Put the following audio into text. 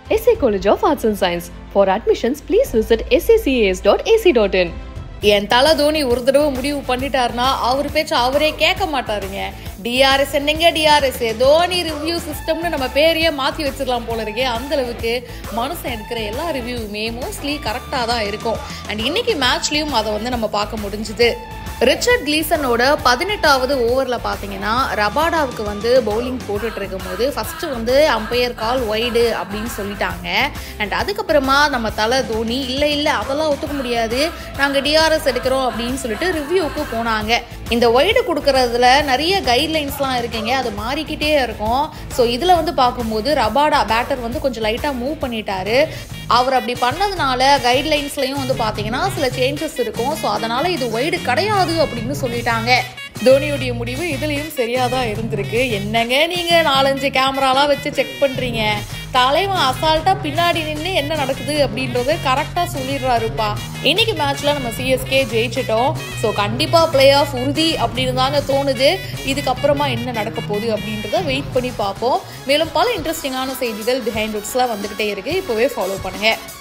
SA College of Arts and Science. For admissions, please visit sacas.ac.in. என் தலை தோனி ஒரு தடவை முடிவு பண்ணிட்டாருன்னா அவர் பேச்ச அவரே கேட்க மாட்டாருங்க டிஆர்எஸ் என்னங்க டிஆர்எஸ் தோனி ரிவ்யூ சிஸ்டம்னு நம்ம பேரையே மாற்றி வச்சிடலாம் போல இருக்கே அந்த அளவுக்கு மனுஷன் எடுக்கிற எல்லா ரிவ்யூவுமே மோஸ்ட்லி கரெக்டாக தான் இருக்கும் அண்ட் இன்னைக்கு மேட்ச்லேயும் அதை வந்து நம்ம பார்க்க முடிஞ்சுது ரிச்சர்ட் கிளீசனோட பதினெட்டாவது ஓவரில் பார்த்தீங்கன்னா ரபாடாவுக்கு வந்து பவுலிங் போட்டுட்டு இருக்கும்போது ஃபஸ்ட்டு வந்து அம்பையர் கால் ஒய்டு அப்படின்னு சொல்லிட்டாங்க அண்ட் அதுக்கப்புறமா நம்ம தலை தோனி இல்லை இல்லை அதெல்லாம் ஒத்துக்க முடியாது நாங்கள் டிஆர்எஸ் எடுக்கிறோம் அப்படின்னு சொல்லிட்டு ரிவ்யூவுக்கு போனாங்க இந்த ஒய்டு கொடுக்கறதுல நிறைய கைட்லைன்ஸ்லாம் இருக்குங்க அது மாறிக்கிட்டே இருக்கும் ஸோ இதில் வந்து பார்க்கும்போது ரபாடா பேட்டர் வந்து கொஞ்சம் லைட்டாக மூவ் பண்ணிட்டாரு அவர் அப்படி பண்ணதுனால கைட்லைன்ஸ்லையும் வந்து பார்த்தீங்கன்னா சில சேஞ்சஸ் இருக்கும் ஸோ அதனால் இது ஒய்டு கிடையாது அப்படின்னு சொல்லிட்டாங்க தோனியுடைய முடிவு இதுலேயும் சரியாக தான் இருந்திருக்கு என்னங்க நீங்கள் நாலஞ்சு கேமராலாம் வச்சு செக் பண்ணுறீங்க தலைவன் அசால்ட்டாக பின்னாடி நின்று என்ன நடக்குது அப்படின்றத கரெக்டாக சொல்லிடுறாருப்பா இன்னைக்கு மேட்ச்சில் நம்ம சிஎஸ்கே ஜெயிச்சிட்டோம் ஸோ கண்டிப்பாக பிளே ஆஃப் உறுதி அப்படின்னு தாங்க தோணுது இதுக்கப்புறமா என்ன நடக்க போகுது அப்படின்றத வெயிட் பண்ணி பார்ப்போம் மேலும் பல இன்ட்ரெஸ்டிங்கான செய்திகள் பிஹைண்ட் வுட்ஸ்லாம் வந்துக்கிட்டே இருக்குது இப்போவே ஃபாலோ பண்ணுங்கள்